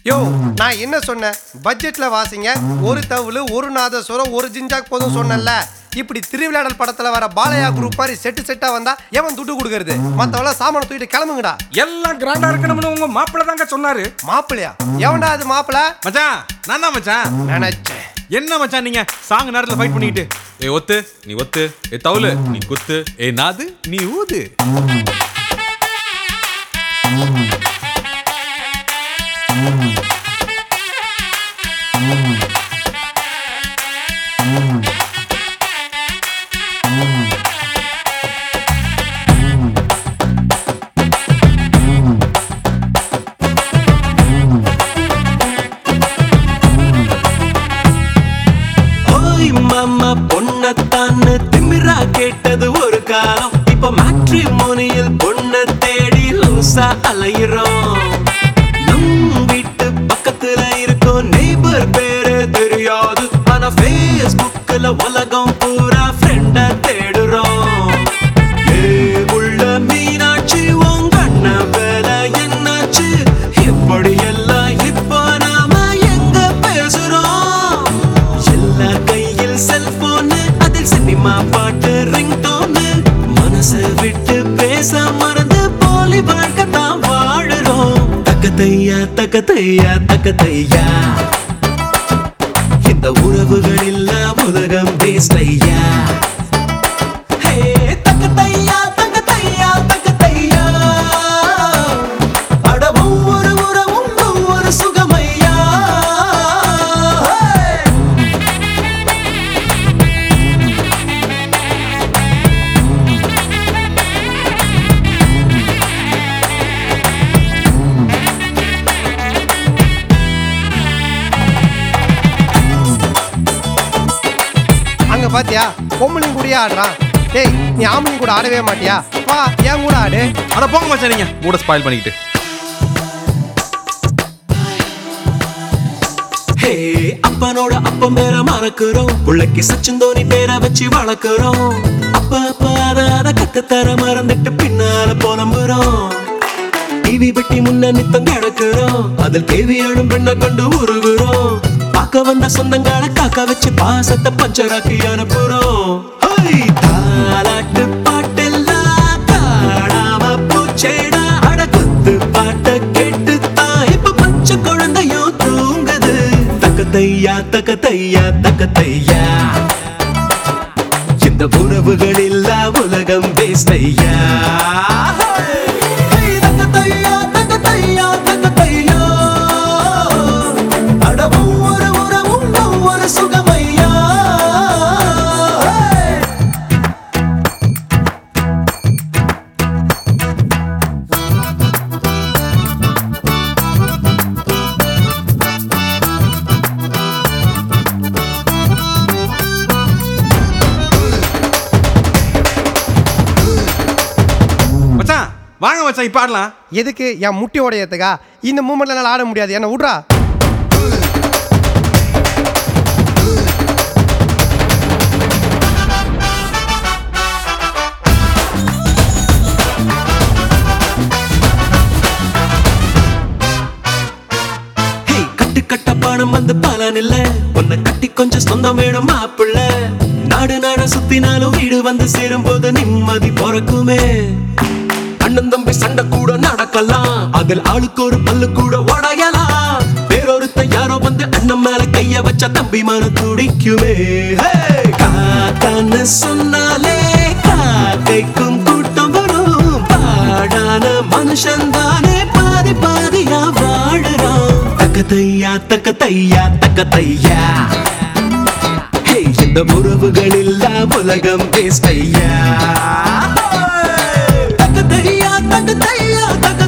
யோ நான் என்ன சொன்னேன் பட்ஜெட்ல வாசிங்க ஒரு தவுளு ஒரு நாதஸ்வரம் ஒரு ஜிஞ்சாக் போதும் சொன்னேன்ல இப்படி திருவிளையாடல் படத்துல வர பாலையா குரூப் மாதிரி செட்டு செட்டா வந்தா எவன் துட்டு கொடுக்கறது மத்தவள சாமான தூக்கிட்டு கிளம்புங்கடா எல்லாம் கிராண்டா இருக்கணும்னு உங்க மாப்பிள்ள தாங்க சொன்னாரு மாப்பிளையா எவன்டா அது மாப்பிள மச்சான் நான் தான் மச்சான் நினைச்சேன் என்ன மச்சான் நீங்க சாங் நேரத்துல ஃபைட் பண்ணிக்கிட்டு ஏ ஒத்து நீ ஒத்து ஏ தவுலு நீ குத்து ஏ நாது நீ ஊது ஓய் மாமா பொண்ணத்தான்னு திமிரா கேட்டது ஒரு காலம் இப்ப மேட்ரிமோனியில் பொண்ண தேடி லூசா அலையிறோம் நம் வீட்டு பக்கத்துல இருக்கும் நெய்பர் பேரு தெரியாது ஆனா ஃபேஸ்புக்ல உலகம் பூரா ஃப்ரெண்ட தேடுறோம் ஏ உள்ள மீனாட்சி உன் கண்ண வேலை என்னாச்சு எப்படி எல்லாம் இப்போ நாம எங்க பேசுறோம் எல்லார் கையில் செல்போனு அதில் சினிமா பாட்டு ரிங்டோனு மனசை விட்டு பேச மறந்து போலி வாழ்க்கை தான் வாழுறோம் தக்கத்தையா தக்கத்தையா தக்கத்தையா இந்த உறவுகள் இல்ல உலகம் பேசலையா ஹே தக்கத்தையா தக்கத்தையா தக்கத்தையா அட ஒவ்வொரு உறவும் ஒவ்வொரு சுகமையா ஹே அங்க பாத்தியா பொம்பளையும் கூடயே ஆடுறான் டேய் நீ ஆம்பளையும் கூட ஆடவே மாட்டியா வா என் கூட ஆடு அட போங்க மச்சான் நீங்க மூட ஸ்பாயில் பண்ணிக்கிட்டு ஹே அப்பனோட அப்பன் பேர மறக்கிறோம் புள்ளைக்கு சச்சின் தோனி பேரை வச்சு வளர்க்கிறோம் அப்ப அப்ப அத அத கத்துத்தர மறந்துட்டு பின்னால புலம்புறோம் டிவி பெட்டி முன்ன நித்தம் கிடக்குறோம் அதில் கேவியாடும் பெண்ணை கண்டு உருகுறோம் பார்க்க வந்த சொந்தங்களை காக்க வச்சு பாசத்தை பஞ்சராக்கி அனுப்புறோம் ஹை, தாலாட்டு பாட்டெல்லாம் காணாம பூச்சேடா அட குத்து பாட்ட கேட்டு தான் இப்ப பச்சை குழந்தையும் தூங்குது தக்கத்தையா தக்கத்தையா தக்கத்தையா இந்த உறவுகள் இல்லா உலகம் பேசையா தக்கத்தையா தக்கத்தையா தக்கத்தையா அட ஒவ்வொரு உறவும் ஒவ்வொரு சுகமையா Hey! மச்சான் வாங்க மச்சான் இப்ப ஆடலாம் எதுக்கு என் முட்டி உடையத்துக்கா இந்த மூமெண்ட்ல என்னால ஆட முடியாது என்ன விட்றா ஹே கட்டு கட்ட பணம் வந்து பலன் இல்ல உன்னை கட்டி கொஞ்சம் சொந்தம் வேணும் மாப்பிள்ள நாடு நாட சுத்தினாலும் வீடு வந்து சேரும் போது நிம்மதி பிறக்குமே அண்ணன் தம்பி சண்டை கூட நடக்கலாம் அதில் ஆளுக்கு ஒரு பல்லு கூட உடையலாம் வேறொருத்த யாரோ வந்து அண்ணன் மேல கைய வச்ச தம்பி மன துடிக்குமே ஹே! காக்கான்னு சொன்னாலே காக்கைக்கும் கூட்டம் வரும் பாடான மனுஷன் தானே பாதி பாதியா வாழுறான் தக்கத்தையா தக்கத்தையா தக்கத்தையா ஹே, இந்த உறவுகள் இல்லா உலகம் பேசையா தக்கத்தையா தக்கத்தையா தக்க